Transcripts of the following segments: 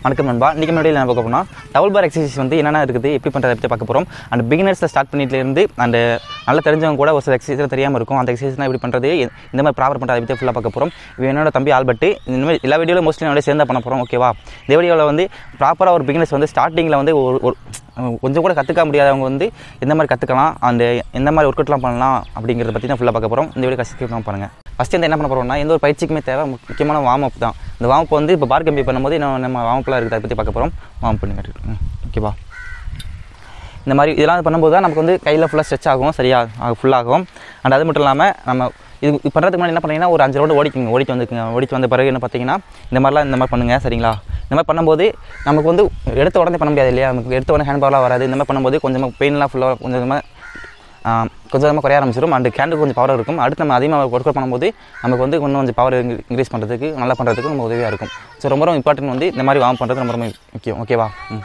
வணக்கம் நண்பா இன்றைக்கி முன்னாடி என்ன பார்க்க போனால் டபுள் பார் எக்ஸசைஸ் வந்து என்னென்ன இருக்குது எப்படி பண்ணுறதை பற்றி பார்க்க போகிறோம் அண்ட் பிகினர்ஸில் ஸ்டார்ட் பண்ணிட்டு இருந்து அண்ட் நல்லா தெரிஞ்சவங்க கூட ஒரு சில எக்ஸசைஸ் தெரியாமல் இருக்கும் அந்த எக்ஸசைஸ்லாம் எப்படி பண்ணுறது இந்த மாதிரி ப்ராப்பர் பண்ணுறது அதை பற்றி ஃபுல்லாக பார்க்க போகிறோம் இது என்னோட தம்பி ஆல்பர்ட் இந்த மாதிரி எல்லா வீடியோவில் மோஸ்ட்லி என்னோட சேர்ந்து பண்ண போகிறோம் ஓகேவா இந்த வீடியோவில் வந்து ப்ராப்பராக ஒரு பிகினர்ஸ் வந்து ஸ்டார்டிங்கில் வந்து ஒரு ஒரு கொஞ்சம் கூட கற்றுக்க முடியாதவங்க வந்து எந்த மாதிரி கற்றுக்கலாம் அந்த எந்த மாதிரி ஒர்க் அவுட்லாம் பண்ணலாம் அப்படிங்கிறத பற்றி தான் ஃபுல்லாக பார்க்க போகிறோம் இந்த வீடியோ கஷ்டம் பாருங்கள் ஃபஸ்ட்டு வந்து என்ன பண்ண போகிறோம்னா எந்த ஒரு பயிற்சிக்குமே தேவை முக்கியமான வார்ம் அப் தான் இந்த வார்ம் அப் வந்து இப்போ பார் கம்பி பண்ணும்போது இன்னும் நம்ம வார்ம் அப்லாம் இருக்குது அதை பற்றி பார்க்க போகிறோம் வார்ம் பண்ணி காட்டிட்டு ஓகேவா இந்த மாதிரி இதெல்லாம் பண்ணும்போது தான் நமக்கு வந்து கையில் ஃபுல்லாக ஸ்ட்ரெச் ஆகும் சரியா ஃபுல்லாகும் அண்ட் அது மட்டும் இல்லாமல் நம்ம இது இது பண்ணுறதுக்கு முன்னாடி என்ன பண்ணீங்கன்னா ஒரு அஞ்சு ரவுண்டு ஓடிக்குங்க ஓடிட்டு வந்துக்குங்க ஓடிட்டு வந்த பிறகு என்ன பார்த்தீங்கன்னா இந்த மாதிரிலாம் இந்த மாதிரி பண்ணுங்கள் சரிங்களா இந்த மாதிரி பண்ணும்போது நமக்கு வந்து எடுத்த உடனே பண்ண முடியாது இல்லையா நமக்கு எடுத்த உடனே ஹேண்ட் பவர்லாம் வராது இந்த மாதிரி பண்ணும்போது கொஞ்சமாக பெயின்லாம் ஃபுல்லாக கொஞ்சம் கொஞ்சமாக ஆஹ் கொஞ்சம் கொஞ்சமாக குறைய ஆரம்பிச்சிடும் அண்ட் கேண்டுக்கு கொஞ்சம் பவர் இருக்கும் அடுத்து நம்ம அதிகமாக ஒர்க் அவுட் பண்ணும்போது நமக்கு வந்து இன்னும் கொஞ்சம் பவர் இன்க்ரீஸ் பண்ணுறதுக்கு நல்லா பண்ணுறதுக்கு ரொம்ப உதவியாக இருக்கும் ஸோ ரொம்ப ரொம்ப இம்பார்ட்டன்ட் வந்து இந்த மாதிரி வார்ம் பண்ணுறது ரொம்ப ரொம்ப முக்கியம் ஓகேவா ம்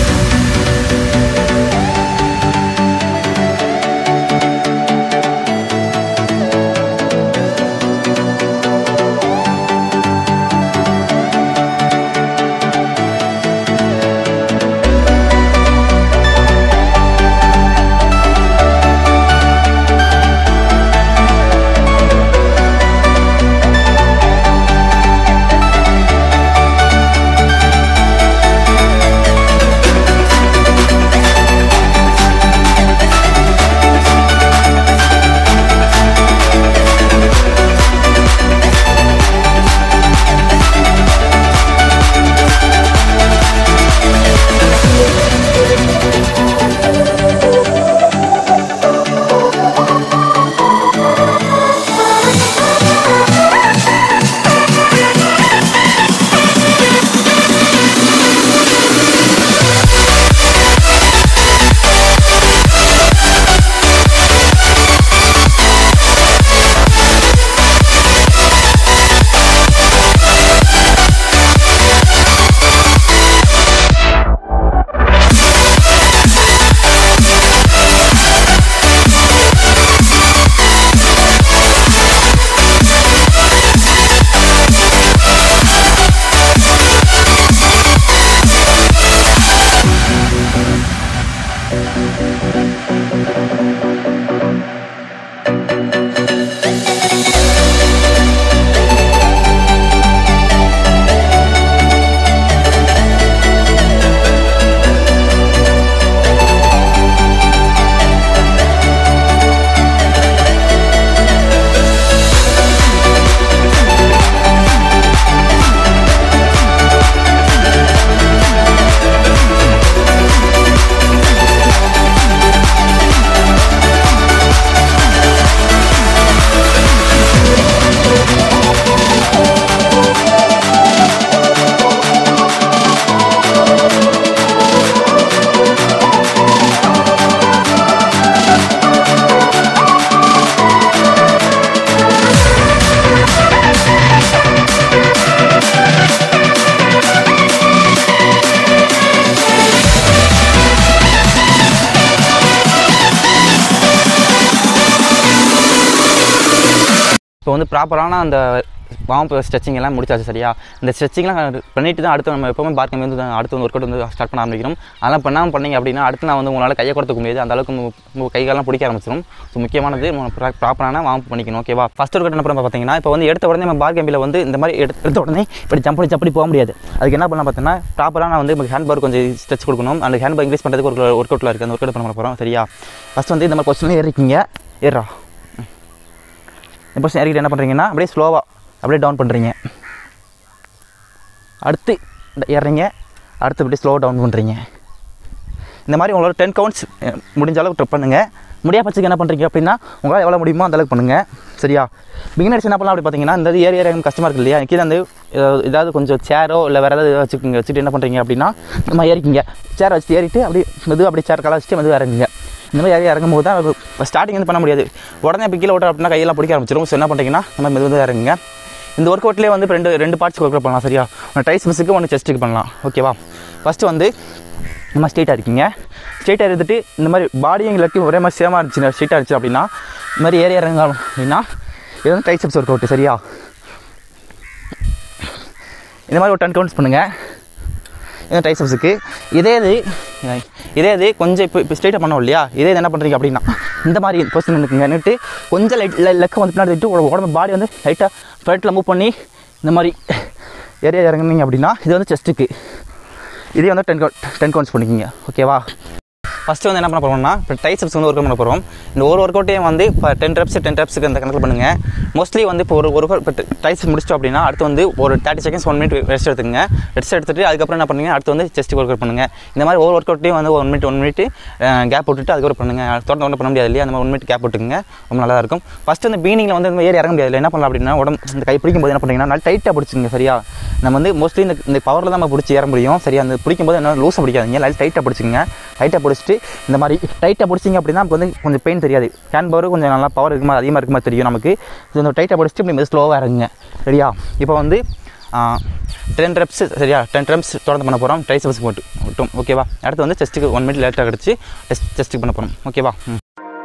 இப்போ வந்து ப்ராப்பரான அந்த வார்ம் ஸ்ட்ரெச்சிங் எல்லாம் முடிச்சாச்சு சரியா இந்த ஸ்ட்ரெச்சிங்லாம் பண்ணிட்டு தான் அடுத்து நம்ம எப்பவுமே பார்க்க வந்து அடுத்து வந்து ஒர்க் அவுட் வந்து ஸ்டார்ட் பண்ண ஆரம்பிக்கிறோம் அதெல்லாம் பண்ணாமல் பண்ணீங்க அப்படின்னா அடுத்து நான் வந்து உங்களால் கையை கொடுத்துக்க முடியாது அந்த அளவுக்கு உங்க- உங்க கைகாலெல்லாம் பிடிக்க ஆரம்பிச்சிடும் ஸோ முக்கியமானது ப்ராப்பரான வார்ம் பண்ணிக்கணும் ஓகேவா ஃபஸ்ட் ஒர்க் அவுட் என்ன பண்ண பார்த்தீங்கன்னா இப்போ வந்து எடுத்த உடனே நம்ம பார் கம்பியில் வந்து இந்த மாதிரி எடுத்த எடுத்த உடனே இப்படி ஜம்ப் பண்ணி ஜம்படி போக முடியாது அதுக்கு என்ன பண்ணலாம் பார்த்தீங்கன்னா ப்ராப்பராக நான் வந்து ஹேண்ட் பார் கொஞ்சம் ஸ்ட்ரெச் கொடுக்கணும் அந்த ஹேண்ட் பார் இன்க்ரீஸ் பண்ணுறதுக்கு ஒரு ஒர்க் அவுட்டில் இருக்குது அந்த ஒர்க் அவுட் பண்ண போகிறோம் சரியா ஃபஸ்ட் வந்து இந்த மாதிரி பொசிஷனில் ஏறிக்கிங்க ஏறா இப்போ இறக்கிட்டு என்ன பண்ணுறீங்கன்னா அப்படியே ஸ்லோவாக அப்படியே டவுன் பண்ணுறீங்க அடுத்து இந்த ஏறுறீங்க அடுத்து அப்படியே ஸ்லோ டவுன் பண்ணுறீங்க இந்த மாதிரி உங்களோட டென் கவுண்ட்ஸ் முடிஞ்ச அளவுக்கு ட்ரிப் பண்ணுங்கள் முடியா பட்சத்துக்கு என்ன பண்ணுறீங்க அப்படின்னா உங்களால் எவ்வளோ முடியுமோ அந்த அளவுக்கு பண்ணுங்கள் சரியா பிகினர்ஸ் என்ன பண்ணலாம் அப்படி பார்த்தீங்கன்னா இந்த ஏரியா ஏரியா கஷ்டமாக இருக்கு இல்லையா கீழே வந்து ஏதாவது- ஏதாவது கொஞ்சம் சேரோ இல்லை வேறு ஏதாவது வச்சுக்கோங்க வச்சுட்டு என்ன பண்ணுறீங்க அப்படின்னா இந்த மாதிரி ஏறிக்கிங்க சேர் வச்சு ஏறிட்டு அப்படியே மெதுவாக அப்படியே சேர் கலை வச்சுட்டு மெதுவாக இறங்குங்க இந்த மாதிரி ஏறி இறங்கும் போது தான் ஸ்டார்டிங் வந்து பண்ண முடியாது உடனே இப்போ கீழே விட்டு அப்படின்னா கையெல்லாம் பிடிக்க ஆரம்பிச்சிடும் ஸோ என்ன பண்ணுறீங்கன்னா இந்த மாதிரி மெதுவாக இறங்குங்க இந்த ஒர்க் அவுட்லேயே வந்து இப்ப ரெண்டு ரெண்டு பார்ட்ஸ் ஒர்க் அவுட் பண்ணலாம் சரியா ஒன்று ட்ரைஸ் மிஸ்ஸுக்கு ஒன்று செஸ்ட்டுக்கு பண்ணலாம் ஓகேவா ஃபஸ்ட்டு வந்து நம்ம ஸ்ட்ரெயிட்டாக இருக்கீங்க ஸ்ட்ரெயிட்டாக இருந்துட்டு இந்த மாதிரி பாடியும் இல்லாட்டி ஒரே மாதிரி சேமாக இருந்துச்சு ஸ்ட்ரெயிட்டாக இருந்துச்சு அப்படின்னா இந்த மாதிரி ஏறி இறங்கலாம் அப்படின்னா இது வந்து ட்ரைசப்ஸ் ஒர்க் அவுட் சரியா இந்த மாதிரி ஒரு டென் கவுண்ட்ஸ் பண்ணுங்கள் இது ட்ரைசப்ஸுக்கு இதே இது இதே இது கொஞ்சம் இப்போ இப்போ ஸ்ட்ரெயிட்டாக பண்ணோம் இல்லையா இதே இது என்ன பண்ணுறீங்க அப்படின்னா இந்த மாதிரி பொசிஷன் நிற்குங்க நின்றுட்டு கொஞ்சம் லைட் லெக்க வந்து பின்னாடி விட்டு உடம்பு பாடி வந்து லைட்டாக ஃப்ரண்ட்டில் மூவ் பண்ணி இந்த மாதிரி ஏரியா இறங்குனீங்க அப்படின்னா இது வந்து செஸ்ட்டுக்கு இதே வந்து டென் டென் கவுண்ட்ஸ் பண்ணிக்கிங்க ஓகேவா ஃபஸ்ட்டு வந்து என்ன பண்ண போகிறோம்னா இப்போ டைசப்ஸ் வந்து ஒர்க் பண்ண போகிறோம் இந்த ஒரு ஒர்க் அவுட்டையும் வந்து இப்போ டென் ரெப்ஸ் டென் ரெப்ஸுக்கு அந்த கணக்கில் பண்ணுங்கள் மோஸ்ட்லி வந்து இப்போ ஒரு ஒரு இப்போ டைஸ் முடிச்சிட்டோம் அப்படின்னா அடுத்து வந்து ஒரு thirty seconds one minute rest எடுத்துங்க ரெஸ்ட் எடுத்துட்டு அதுக்கப்புறம் என்ன பண்ணுங்க அடுத்து வந்து செஸ்ட் ஒர்க் அவுட் பண்ணுங்கள் இந்த மாதிரி ஒவ்வொரு ஒர்க் அவுட்டையும் வந்து one minute one minute gap விட்டுட்டு அதுக்கப்புறம் பண்ணுங்கள் தொடர்ந்து ஒன்றும் பண்ண முடியாது இல்லையா அந்த மாதிரி ஒன் மினிட் கேப் விட்டுங்க ரொம்ப நல்லா இருக்கும் ஃபஸ்ட்டு வந்து பீனிங்கில் வந்து இந்த ஏறி இறங்க முடியாது என்ன பண்ணலாம் அப்படின்னா உடம்பு இந்த கை பிடிக்கும் போது என்ன பண்ணுறீங்கன்னா நல்லா டைட்டாக பிடிச்சிங்க சரியா நம்ம வந்து மோஸ்ட்லி இந்த இந்த பவரில் தான் நம்ம பிடிச்சி ஏற முடியும் சரியா அந்த பிடிக்கும் போது என்ன லூஸாக பிடிக்காதீங்க லைட் டைட்டாக பிடிச்சிங்க டைட்டாக பிடிச்சிட்டு இந்த மாதிரி டைட்டாக பிடிச்சிங்க அப்படின்னா நமக்கு வந்து கொஞ்சம் பெயின் தெரியாது ஹேண்ட் பவர் கொஞ்சம் நல்லா பவர் இருக்குமா அதிகமாக இருக்குமா தெரியும் நமக்கு இது இந்த டைட்டாக பிடிச்சிட்டு இப்படி மெது ஸ்லோவாக இறங்குங்க சரியா இப்போ வந்து டென் ரெப்ஸ் சரியா டென் ரெப்ஸ் தொடர்ந்து பண்ண போகிறோம் ட்ரைசப்ஸ் மட்டும் மட்டும் ஓகேவா அடுத்து வந்து செஸ்ட்டுக்கு ஒன் மினிட் லேட்டாக கிடச்சி டெஸ்ட் செஸ்ட்டுக்கு பண்ண போகிறோம் ஓகேவா ம்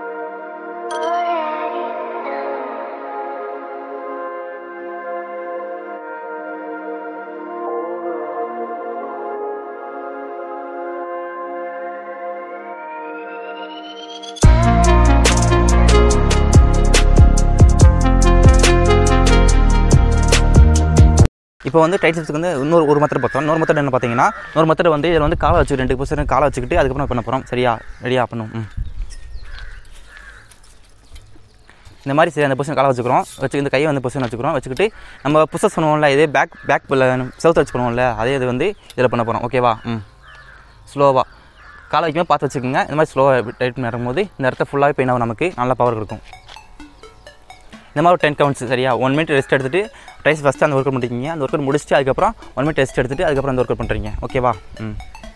இப்போ வந்து டைட்ஸுக்கு வந்து இன்னொரு ஒரு மெத்தட் பார்த்தோம் இன்னொரு மெத்தட் என்ன பார்த்தீங்கன்னா இன்னொரு மெத்தட் வந்து இதில் வந்து காலை வச்சு ரெண்டு பொசிஷன் காலை வச்சுக்கிட்டு அதுக்கப்புறம் பண்ண போகிறோம் சரியா ரெடியாக பண்ணும் ம் இந்த மாதிரி சரி அந்த பொசிஷன் காலை வச்சுக்கிறோம் வச்சு இந்த கையை வந்து பொசிஷன் வச்சுக்கிறோம் வச்சுக்கிட்டு நம்ம புஷஸ் பண்ணுவோம்ல இதே பேக் பேக் செவுத்து வச்சு பண்ணுவோம்ல அதே இது வந்து இதில் பண்ண போகிறோம் ஓகேவா ம் ஸ்லோவாக காலை வைக்கும்போது பார்த்து வச்சுக்கோங்க இந்த மாதிரி ஸ்லோவாக டைட் பண்ணி இறங்கும்போது இந்த இடத்த ஃபுல்லாகவே பெயின் ஆகும் நமக்கு நல்ல பவர் இருக்கும் இந்த மாதிரி ஒரு டென் கவுண்ட்ஸ் சரியா ஒன் மினிட் ரெஸ்ட் எடுத்துட்டு ரைஸ் ஃபஸ்ட்டு அந்த ஒர்க் அவுட் பண்ணிக்கிங்க அந்த ஒர்க் அவுட் முடிச்சுட்டு அதுக்கப்புறம் ஒன் மினிட் ரெஸ்ட் எடுத்துட்டு அதுக்கப்புறம் அந்த ஒர்க் அவுட் பண்ணுறீங்க ஓகேவா ம்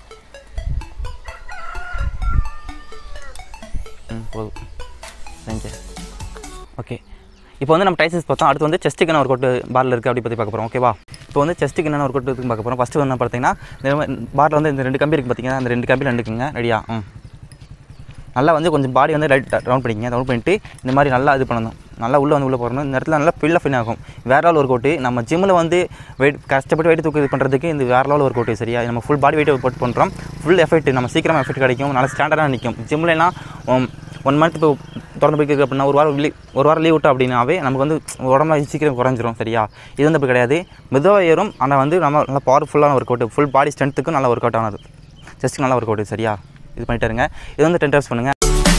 ம் போதும் தேங்க்யூ ஓகே இப்போ வந்து நம்ம டைசஸ் பார்த்தோம் அடுத்து வந்து செஸ்ட்டுக்கு என்ன ஒர்க் அவுட் பாரில் இருக்குது அப்படி பற்றி பார்க்க போகிறோம் ஓகேவா இப்போ வந்து செஸ்ட்டுக்கு என்ன ஒர்க் அவுட் இருக்குன்னு பார்க்க போகிறோம் ஃபஸ்ட்டு வந்து பார்த்தீங்கன்னா இந்த பாரில் வந்து இந்த ரெண்டு கம்பி இருக்குது பார்த்தீங்கன்னா அந்த ரெண்டு கம்பி ரெண்டுக்குங்க ரெடியா ம் நல்லா வந்து கொஞ்சம் பாடி வந்து லைட் ரவுண்ட் பண்ணிக்கங்க ரவுண்ட் பண்ணிட்டு இந்த மாதிரி நல்லா இது பண்ணணும் நல்லா உள்ளே வந்து உள்ளே போகணும் இந்த இடத்துல நல்லா ஃபில்லாக ஃபின் ஆகும் வேற லெவல் ஒர்க் அவுட்டு நம்ம ஜிம்மில் வந்து வெயிட் கஷ்டப்பட்டு வெயிட் தூக்கி இது பண்ணுறதுக்கு இந்த வேற லெவல் ஒர்க் அவுட்டு சரியா நம்ம ஃபுல் பாடி வெயிட் போட்டு பண்ணுறோம் ஃபுல் எஃபெக்ட் நம்ம சீக்கிரமாக எஃபெக்ட் கிடைக்கும் நல்லா ஸ்டாண்டர்டாக நிற்கும் ஜிம்லனா ஒன் மந்த் இப்போ திறந்து போய்க்கு அப்படின்னா ஒரு வாரம் லீவ் ஒரு வாரம் லீவ் விட்டோம் அப்படின்னாவே நமக்கு வந்து உடம்புல சீக்கிரம் குறைஞ்சிரும் சரியா இது வந்து அப்படி கிடையாது மெதுவாக ஏறும் ஆனால் வந்து நம்ம நல்லா பவர்ஃபுல்லான ஒர்க் அவுட் ஃபுல் பாடி ஸ்ட்ரென்த்துக்கும் நல்ல ஒர்க் அவுட் ஆனது ஜஸ்ட்டுக்கு நல்ல ஒர்க் அவுட் சரியா இது பண்ணிட்டு இருங்க இது வந்து டென் டேப்ஸ் பண்ணுங்கள்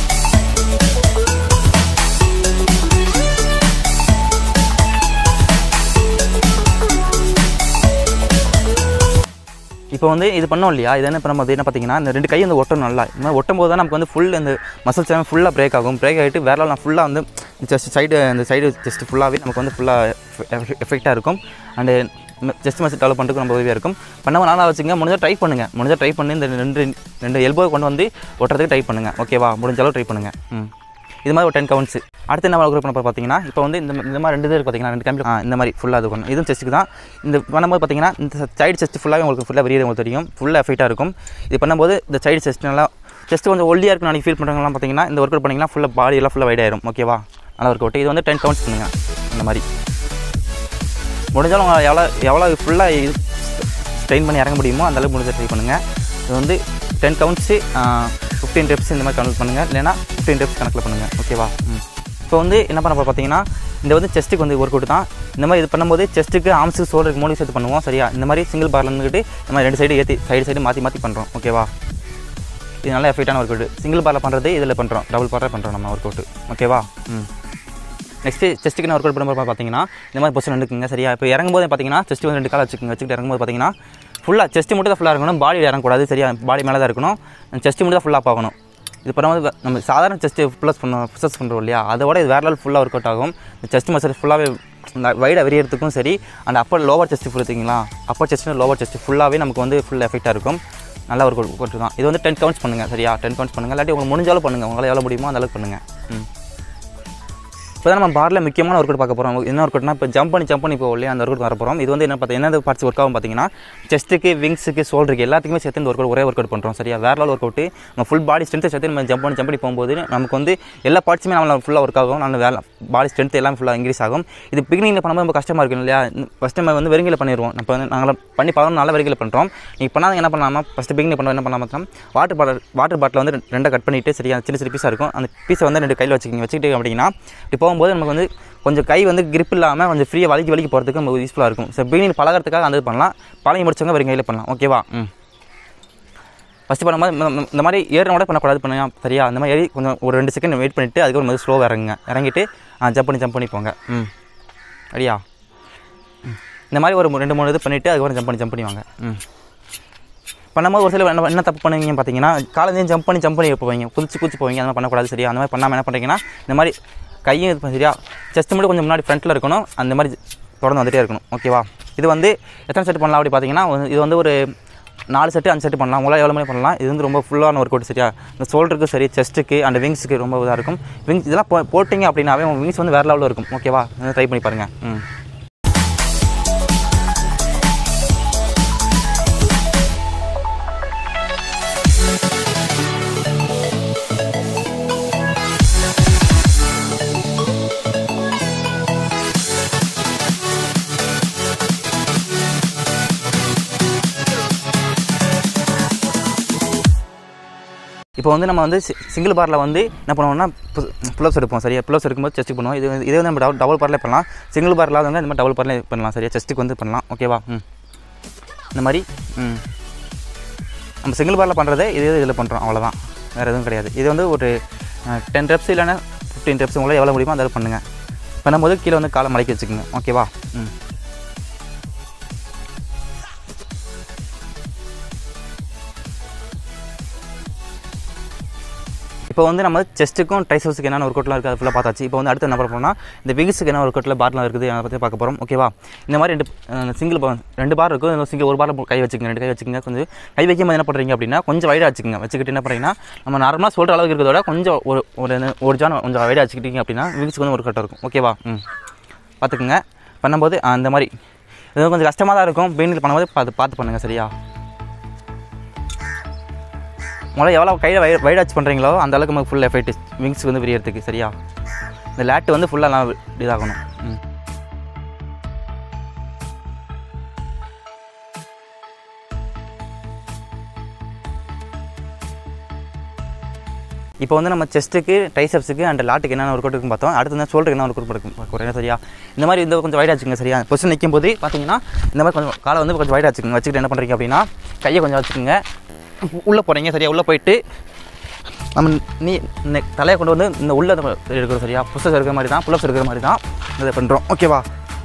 இப்போ வந்து இது பண்ணோம் இல்லையா இது என்ன பண்ணும்போது என்ன பார்த்தீங்கன்னா இந்த ரெண்டு கை வந்து ஒட்டும் நல்லா இந்த மாதிரி ஒட்டும் போது தான் நமக்கு வந்து ஃபுல் இந்த மசில்ஸ் எல்லாமே ஃபுல்லாக பிரேக் ஆகும் பிரேக் ஆகிட்டு வேற நான் ஃபுல்லாக வந்து ஜஸ்ட் சைடு அந்த சைடு ஜஸ்ட் ஃபுல்லாகவே நமக்கு வந்து ஃபுல்லாக எஃபெக்டாக இருக்கும் அண்டு ஜஸ்ட் மசில் டெவலப் பண்ணுறதுக்கு ரொம்ப உதவியாக இருக்கும் பண்ண நல்லா வச்சுங்க முடிஞ்சால் ட்ரை பண்ணுங்கள் முடிஞ்சால் ட்ரை பண்ணி இந்த ரெண்டு ரெண்டு எல்போ கொண்டு வந்து ஒட்டுறதுக்கு ட்ரை பண்ணுங்கள் ஓகேவா முடிஞ்ச அளவு ட்ரை பண்ணுங்கள் ம் இது மாதிரி ஒரு டென் கவுண்ட்ஸ் அடுத்து என்ன ஒர்க் பண்ண பார்த்தீங்கன்னா இப்போ வந்து இந்த இந்த மாதிரி ரெண்டு இது இருக்கு பார்த்தீங்கன்னா ரெண்டு கம்பி இந்த மாதிரி ஃபுல்லாக இது பண்ணணும் இதுவும் செஸ்ட்டுக்கு தான் இந்த பண்ணும்போது பார்த்தீங்கன்னா இந்த சைடு செஸ்ட் ஃபுல்லாகவே உங்களுக்கு ஃபுல்லாக வெளியே உங்களுக்கு தெரியும் ஃபுல்லாக எஃபெக்டாக இருக்கும் இது பண்ணும்போது இந்த சைடு செஸ்ட் நல்லா செஸ்ட் கொஞ்சம் ஒல்லியாக இருக்கு நாளைக்கு ஃபீல் பண்ணுறவங்களாம் பார்த்தீங்கன்னா இந்த ஒர்க் அவுட் பண்ணிங்கன்னா ஃபுல்லாக பாடி எல்லாம் ஃபுல்லாக வைட் ஆயிரும் ஓகேவா நல்லா ஒர்க் அவுட் இது வந்து டென் கவுண்ட்ஸ் பண்ணுங்கள் இந்த மாதிரி முடிஞ்சாலும் உங்களை எவ்வளோ எவ்வளோ ஃபுல்லாக இது ஸ்ட்ரெயின் பண்ணி இறங்க முடியுமோ அந்தளவுக்கு முடிஞ்ச ட்ரை பண்ணுங்கள் இது வந்து டென் கவுண்ட்ஸு ஃபிஃப்டீன் ரெப்ஸ் இந்த மாதிரி கணக்கு பண்ணுங்கள் இல்லைனா ஃபிஃப்டீன் ரெப்ஸ் கணக்கில் பண்ணுங்கள் ஓகேவா ம் இப்போ வந்து என்ன பண்ண போகிறோம் பார்த்தீங்கன்னா இந்த வந்து செஸ்ட்டுக்கு வந்து ஒர்க் அவுட் தான் இந்த மாதிரி இது பண்ணும்போது செஸ்ட்டுக்கு ஆம்ஸுக்கு ஷோல்டருக்கு மூணு சேர்த்து பண்ணுவோம் சரியா இந்த மாதிரி சிங்கிள் பார்ல இருந்துக்கிட்டு இந்த மாதிரி ரெண்டு சைடு ஏற்றி சைடு சைடு மாற்றி மாற்றி பண்ணுறோம் ஓகேவா இது நல்ல எஃபெக்டான ஒர்க் அவுட் சிங்கிள் பார்ல பண்ணுறது இதில் பண்ணுறோம் டபுள் பார்ல பண்ணுறோம் நம்ம ஒர்க் அவுட் ஓகேவா ம் நெக்ஸ்ட்டு செஸ்ட்டுக்கு ஒர்க் அவுட் பண்ணும்போது பார்த்தீங்கன்னா இந்த மாதிரி பொசிஷன் எடுக்குங்க சரியா இப்போ இறங்கும்போது பார்த்தீங்கன்னா செஸ்ட் வந்து ரெண்டு கால் வச்சுக்கோங்க வச்சுக்கிட்டு இறங்கும்போது பார்த்தீங்கன்னா ஃபுல்லாக செஸ்ட் மட்டும் தான் ஃபுல்லாக இருக்கணும் பாடி இறங்கக்கூடாது சரியா பாடி மேலே தான் இருக்கணும் செஸ்ட் மட்டும் தான் ஃபுல்லாக பார்க்கணும் இது பண்ணும்போது நம்ம சாதாரண செஸ்ட் ப்ளஸ் பண்ணோம் ப்ளஸ் பண்ணுறோம் இல்லையா அதோட இது வேறு லெவல் ஃபுல்லாக ஒர்க் அவுட் ஆகும் இந்த செஸ்ட் மசில் ஃபுல்லாகவே வைடாக விரியறதுக்கும் சரி அந்த அப்பர் லோவர் செஸ்ட் ஃபுல் எடுத்தீங்களா அப்பர் செஸ்ட் லோவர் செஸ்ட் ஃபுல்லாகவே நமக்கு வந்து ஃபுல் எஃபெக்டாக இருக்கும் நல்ல ஒரு ஒர்க் தான் இது வந்து டென் கவுண்ட்ஸ் பண்ணுங்கள் சரியா டென் கவுண்ட்ஸ் பண்ணுங்கள் இல்லாட்டி உங்களுக்கு முடிஞ்சாலும் பண்ணுங்கள் உங்களால் எவ்வளோ முடியுமோ அந்த அளவுக்கு பண்ணுங்கள் ம் இப்போ தான் நம்ம பாரில் முக்கியமான ஒர்க் அவுட் பார்க்க போகிறோம் என்ன ஒர்க் அவுட்னா இப்போ ஜம்ப் பண்ணி ஜம்ப் பண்ணி போவோம் இல்லையா அந்த ஒர்க் அவுட் வர போகிறோம் இது வந்து என்ன பார்த்தா என்ன பார்ட்ஸ் ஒர்க் ஆகும் பார்த்தீங்கன்னா செஸ்ட்டுக்கு விங்ஸுக்கு ஷோல்டருக்கு எல்லாத்துக்குமே சேர்த்து இந்த ஒர்க் அவுட் ஒரே ஒர்க் அவுட் பண்ணுறோம் சரியா வேற லெவல் ஒர்க் அவுட் நம்ம ஃபுல் பாடி ஸ்ட்ரென்த்தை சேர்த்து நம்ம ஜம்ப் பண்ணி ஜம்ப் பண்ணி போகும்போது நமக்கு வந்து எல்லா பார்ட்ஸுமே நம்ம ஃபுல்லாக ஒர்க் ஆகும் நம்ம வேலை பாடி ஸ்ட்ரென்த் எல்லாம் ஃபுல்லாக இன்க்ரீஸ் ஆகும் இது பிகினிங்கில் பண்ணும்போது ரொம்ப கஷ்டமாக இருக்கும் இல்லையா ஃபஸ்ட் நம்ம வந்து வெறுங்கில பண்ணிடுவோம் இப்போ வந்து நாங்கள் பண்ணி பழம் நல்ல வெறுங்கில பண்ணுறோம் நீங்கள் பண்ணாத என்ன பண்ணலாமா ஃபஸ்ட்டு பிகினிங் பண்ண என்ன பண்ணலாமா வாட்டர் பாட்டில் வாட்டர் பாட்டில் வந்து ரெண்டு- ரெண்டை கட் பண்ணிவிட்டு சரியா சின்ன சின்ன பீஸாக இருக்கும் அந்த பீஸை வந்து ரெண்டு கையில் வச்சுக்கிங்க வச்சுக்கிட்டு அப்படின்னா இப்படி போகும்போது நமக்கு வந்து கொஞ்சம் கை வந்து grip இல்லாமல் கொஞ்சம் ஃப்ரீயாக வலிக்கு வலிக்கு போகிறதுக்கு நமக்கு யூஸ்ஃபுல்லாக இருக்கும் ஸோ பிகினிங் பழகிறதுக்காக அந்த இது பண்ணலாம் பழகி முடிச்சவங்க வெறும் கையில் பண்ணலாம் ஓகேவா ம் ஃபஸ்ட்டு பண்ணும்போது இந்த- இந்த- இந்த மாதிரி ஏறினோட பண்ணக்கூடாது பண்ணுங்க சரியா அந்த மாதிரி ஏறி கொஞ்சம் ஒரு ரெண்டு செகண்ட் வெயிட் பண்ணிவிட்டு அதுக்கப்புறம் வந்து ஸ்லோவாக இறங்குங்க இறங்கிட்டு ஜம்ப் பண்ணி ஜம்ப் பண்ணி போங்க ம் ரெடியா ம். இந்த மாதிரி ஒரு ரெண்டு மூணு இது பண்ணிவிட்டு அதுக்கப்புறம் ஜம்ப் பண்ணி ஜம்ப் பண்ணி வாங்க ம் பண்ணும்போது ஒரு சில என்ன என்ன தப்பு பண்ணுவீங்க பார்த்தீங்கன்னா காலேஜ் ஜம்ப் பண்ணி ஜம்ப் பண்ணி போவீங்க குதிச்சு குதிச்சு போவீங்க அந்த மாதிரி பண்ணக்கூடாது சரியா அந்த மாதிரி பண்ணாமல் என்ன பண்ணுறீங்கன்னா இந்த மாதிரி கையும் இது பண்ண சரியா செஸ்ட் மட்டும் கொஞ்சம் முன்னாடி ஃப்ரண்ட்டில் இருக்கணும் அந்த மாதிரி தொடர்ந்து வந்துட்டே இருக்கணும் ஓகேவா இது வந்து எத்தனை செட் பண்ணலாம் அப்படி பார்த்தீங்கன்னா வந்து இது வந்து ஒரு நாலு செட்டு அஞ்சு செட்டு பண்ணலாம் உங்களால் எவ்வளோ மணி பண்ணலாம் இது வந்து ரொம்ப ஃபுல்லான ஒர்க் அவுட் சரியா இந்த ஷோல்டருக்கு சரி செஸ்ட்டுக்கு அண்ட் விங்ஸுக்கு ரொம்ப இதாக இருக்கும் விங்ஸ் இதெல்லாம் போ போட்டிங்க அப்படின்னாவே உங்கள் விங்ஸ் வந்து வேறு லெவலில் இருக்கும் ஓகேவா ட்ரை பண்ணி பாருங்கள் ம் இப்போ வந்து நம்ம வந்து சிங்கிள் பாரில் வந்து என்ன பண்ணுவோம்னா புல்லப்ஸ் எடுப்போம் சரியா புல்லப்ஸ் எடுக்கும்போது செஸ்ட்டுக்கு பண்ணுவோம் இது வந்து- இதே வந்து நம்ம டபுள் டபுள் பாரில் பண்ணலாம் சிங்கிள் பாரில் வந்து இந்த மாதிரி டபுள் பாரில் பண்ணலாம் சரியா செஸ்ட்டுக்கு வந்து பண்ணலாம் ஓகேவா ம் இந்த மாதிரி ம் நம்ம சிங்கிள் பாரில் பண்ணுறதே இதே இதில் பண்ணுறோம் அவ்வளோதான் வேறு எதுவும் கிடையாது இது வந்து ஒரு டென் ரெப்ஸ் இல்லைன்னா ஃபிஃப்டீன் ரெப்ஸ் உங்களால் எவ்வளோ முடியுமோ அதை பண்ணுங்கள் பண்ணும்போது கீழே வந்து காலை மடக்கி வச்சுக்கோங்க ஓகேவா ம் இப்போ வந்து நம்ம செஸ்ட்டுக்கும் ட்ரைசப்ஸுக்கு என்னென்ன ஒர்க் அவுட்லாம் இருக்குது அது ஃபுல்லாக பார்த்தாச்சு இப்போ வந்து அடுத்து என்ன பண்ண போறோம்னா இந்த விங்ஸுக்கு என்ன ஒர்க் அவுட்டில் பார்லாம் இருக்குது அதை பற்றி பார்க்க போகிறோம் ஓகேவா இந்த மாதிரி ரெண்டு சிங்கிள் ரெண்டு பார் இருக்கும் இந்த சிங்கிள் ஒரு பார் கை வச்சுக்கோங்க ரெண்டு கை வச்சுக்கோங்க கொஞ்சம் கை வைக்கும்போது என்ன பண்ணுறீங்க அப்படின்னா கொஞ்சம் வைடாக வச்சுக்கோங்க வச்சுக்கிட்டு என்ன பண்ணுறீங்கன்னா நம்ம நார்மலாக சொல்கிற அளவுக்கு இருக்கிறத விட கொஞ்சம் ஒரு ஒரு என்ன- ஒரு ஜான் கொஞ்சம் வைடாக வச்சுக்கிட்டீங்க அப்படின்னா விங்ஸுக்கு வந்து ஒர்க் அவுட் இருக்கும் ஓகேவா ம் பார்த்துக்குங்க பண்ணும்போது ஆ, அந்த மாதிரி இது கொஞ்சம் கஷ்டமாக தான் இருக்கும் பெயினில் பண்ணும்போது பார்த்து பார்த்து பண்ணுங்கள் சரியா முதல்ல எவ்வளோ கையில் வை வைட் வாட்ச் பண்ணுறீங்களோ அந்த அளவுக்கு நமக்கு ஃபுல் எஃபெக்ட் விங்ஸ் வந்து விரியறதுக்கு சரியா இந்த லேட்டு வந்து ஃபுல்லாக நான் இதாகணும் ம் இப்போ வந்து நம்ம செஸ்ட்டுக்கு டைசப்ஸுக்கு அண்ட் லாட்டுக்கு என்னென்ன ஒர்க் அவுட் இருக்குன்னு பார்த்தோம் அடுத்து வந்து ஷோல்டருக்கு என்ன ஒர்க் அவுட் இருக்கும் பார்க்குறேன் சரியா இந்த மாதிரி இந்த கொஞ்சம் வைட் வச்சுக்கோங்க சரியா பொசிஷன் நிற்கும் போது பார்த்தீங்கன்னா இந்த மாதிரி கொஞ்சம் காலை வந்து கொஞ்சம் வைட் வச்சுக்கோங்க வச்சுக்கிட்டு என்ன பண்ணுறீங்க அப்படின்னா கையை கொஞ்சம் வச்சுக்கோங்க உள்ளே போகிறீங்க சரியா உள்ளே போயிட்டு நம்ம நீ இந்த தலையை கொண்டு வந்து இந்த உள்ள இருக்கிற சரியா புஷஸ் இருக்கிற மாதிரி தான் புல்லப்ஸ் இருக்கிற மாதிரி தான் இதை பண்ணுறோம் ஓகேவா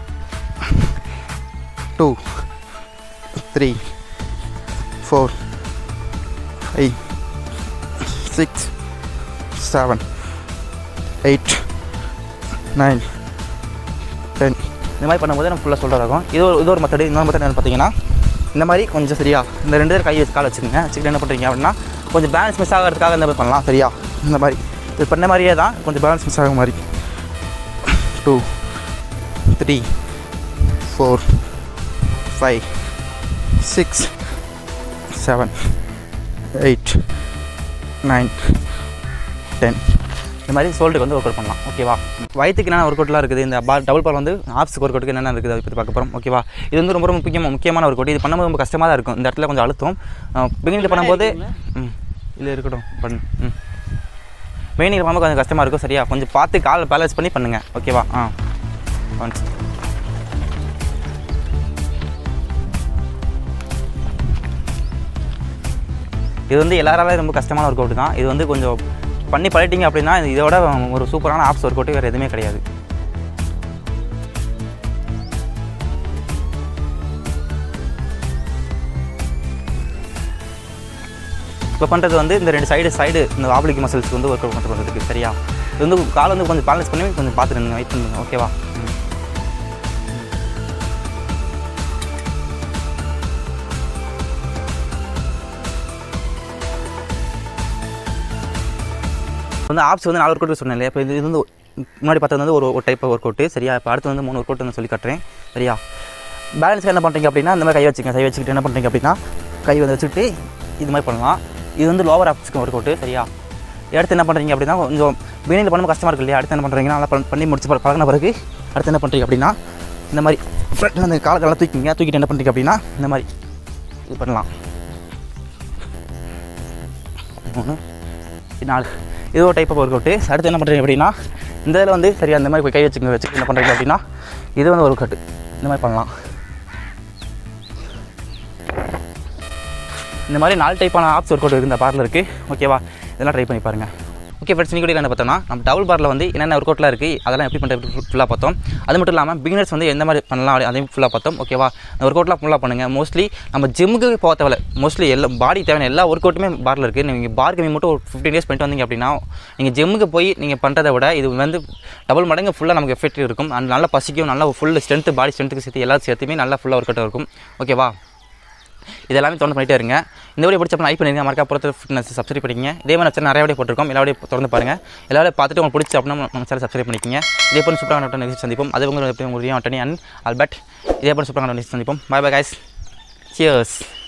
two three four eight six seven eight nine ten இந்த மாதிரி பண்ணும்போது நம்ம ஃபுல்லாக சொல்கிற இருக்கும் இது ஒரு இது ஒரு மெத்தடு இன்னொரு மெத்தட் என்ன பார்த்தீங்கன்னா இந்த மாதிரி கொஞ்சம் சரியா இந்த ரெண்டு பேர் கை வச்சு கால் வச்சுக்கோங்க வச்சுக்கிட்டு என்ன பண்ணுறீங்க அப்படின்னா கொஞ்சம் பேலன்ஸ் மிஸ் ஆகிறதுக்காக இந்த மாதிரி பண்ணலாம் சரியா இந்த மாதிரி இது பண்ண மாதிரியே தான் கொஞ்சம் பேலன்ஸ் மிஸ் ஆகிற மாதிரி two three four five six seven eight nine ten இந்த மாதிரி ஷோல்டருக்கு வந்து ஒர்க் அவுட் பண்ணலாம் ஓகேவா வயிற்றுக்கு என்னென்ன ஒர்க் அவுட்லாம் இருக்குது இந்த பா டபுள் பார் வந்து ஆப்ஸ்க்கு ஒர்க் அவுட்டுக்கு என்னென்ன இருக்குது அதை பற்றி பார்க்க போகிறோம் ஓகேவா இது வந்து ரொம்ப ரொம்ப முக்கியமாக முக்கியமான ஒர்க் அவுட் இது பண்ணும்போது ரொம்ப கஷ்டமாக தான் இருக்கும் இந்த இடத்துல கொஞ்சம் அழுத்தம் பிகினில் பண்ணும்போது ம் இல்லை இருக்கட்டும் பண்ணு ம் மெயினில் பண்ணும்போது கொஞ்சம் கஷ்டமாக இருக்கும் சரியா கொஞ்சம் பார்த்து கால் பேலன்ஸ் பண்ணி பண்ணுங்கள் ஓகேவா ஆ ஒன்ஸ் இது வந்து எல்லாராலே ரொம்ப கஷ்டமான ஒர்க் அவுட் தான் இது வந்து கொஞ்சம் பண்ணி பழட்டிங்க அப்படின்னா இது இதோட ஒரு சூப்பரான ஆப்ஸ் ஒர்க் அவுட் வேறு எதுவுமே கிடையாது இப்போ பண்ணுறது வந்து இந்த ரெண்டு சைடு சைடு இந்த ஆப்ளிக் மசில்ஸ்க்கு வந்து ஒர்க் அவுட் பண்ணுறதுக்கு சரியா இது வந்து கால் வந்து கொஞ்சம் பேலன்ஸ் பண்ணி கொஞ்சம் பார்த்துட்டு வெயிட் பண்ணுங்க ஓகேவா ம். வந்து ஆப்ஸ் வந்து நாலு ஒர்க் அவுட் சொன்னேன் இல்லையா இப்போ இது இது வந்து முன்னாடி பார்த்தது வந்து ஒரு ஒரு டைப் ஒர்க் அவுட்டு சரியா இப்போ அடுத்து வந்து மூணு ஒர்க் அவுட் வந்து சொல்லி காட்டுறேன் சரியா பேலன்ஸ்க்கு என்ன பண்ணுறீங்க அப்படின்னா இந்த மாதிரி கை வச்சுக்கங்க கை வச்சுக்கிட்டு என்ன பண்ணுறீங்க அப்படின்னா கை வந்து வச்சுக்கிட்டு இது மாதிரி பண்ணலாம் இது வந்து லோவர் ஆப்ஸ்க்கு ஒர்க் அவுட்டு சரியா அடுத்து என்ன பண்ணுறீங்க அப்படின்னா கொஞ்சம் பிகினிங்கில் பண்ணும்போது கஷ்டமாக இருக்கு இல்லையா அடுத்து என்ன பண்ணுறீங்கன்னா நல்லா பண்ண- பண்ணி முடிச்சு பழ- பழகுன பிறகு அடுத்து என்ன பண்ணுறீங்க அப்படின்னா இந்த மாதிரி ஃப்ரண்ட்டில் அந்த காலை நல்லா தூக்கிங்க தூக்கிட்டு என்ன பண்ணுறீங்க அப்படின்னா இந்த மாதிரி இது பண்ணலாம் மூணு நாலு இது ஒரு டைப் ஆஃப் ஒர்க் அவுட்டு அடுத்து என்ன பண்ணுறீங்க அப்படின்னா இந்த இதில் வந்து சரியா இந்த மாதிரி போய் கை வச்சுக்கங்க வச்சுட்டு என்ன பண்ணுறீங்க அப்படின்னா இது வந்து ஒர்க் அவுட் இந்த மாதிரி பண்ணலாம் இந்த மாதிரி நாலு டைப்பான ஆப்ஸ் ஒர்க் அவுட் இருக்குது இந்த பாரில் இருக்குது ஓகேவா இதெல்லாம் ட்ரை பண்ணி பாருங்கள் ஓகே ஃப்ரெண்ட்ஸ் நீங்கள் என்ன பார்த்தோம்னா நம்ம டபுள் பாரில் வந்து என்னென்ன ஒர்க் அவுட்லாம் இருக்குது அதெல்லாம் எப்படி பண்ணுறது ஃபுல்லாக பார்த்தோம் அது மட்டும் இல்லாமல் பிகினர்ஸ் வந்து எந்த மாதிரி பண்ணலாம் அப்படி அதையும் ஃபுல்லாக பார்த்தோம் ஓகேவா அந்த ஒர்க் அவுட்லாம் ஃபுல்லாக பண்ணுங்கள் மோஸ்ட்லி நம்ம ஜிம்முக்கு போக தேவையில்ல மோஸ்ட்லி எல்லா பாடி தேவையான எல்லா ஒர்க் அவுட்டுமே பாரில் இருக்குது நீங்கள் பார் கம்மி மட்டும் ஒரு ஃபிஃப்டீன் டேஸ் பண்ணிட்டு வந்தீங்க அப்படின்னா நீங்கள் ஜிம்முக்கு போய் நீங்கள் பண்ணுறதை விட இது வந்து டபுள் மடங்கு ஃபுல்லாக நமக்கு எஃபெக்ட் இருக்கும் அண்ட் நல்லா பசிக்கும் நல்லா ஃபுல் ஸ்ட்ரென்த்து பாடி ஸ்ட்ரென்த்துக்கு சேர்த்து எல்லா சேர்த்துமே நல்லா ஃபுல்லாக ஒர்க் அவுட் இருக்கும் ஓகேவா இதெல்லாமே தொடர்ந்து பண்ணிட்டே இருங்க இந்த வீடியோ பிடிச்சப்ப லைக் பண்ணிருங்க மறக்கா பொறுத்து ஃபிட்னஸ் சப்ஸ்கிரைப் பண்ணிக்கங்க இதே மாதிரி வச்சு நிறைய வீடியோ போட்டிருக்கோம் எல்லா வீடியோ தொடர்ந்து பாருங்க எல்லா வீடியோ பார்த்துட்டு உங்களுக்கு பிடிச்ச அப்படின்னா நம்ம சேனல் சப்ஸ்கிரைப் பண்ணிக்கங்க இதே போல சூப்பரான நெக்ஸ்ட் சந்திப்போம் அது உங்களுக்கு எப்படி உங்களுக்கு அட்டனி அண்ட் ஆல்பர்ட் இதே போல சூப்பரான நெக்ஸ்ட் சந்திப்போம் பை பை கைஸ் சியர்ஸ்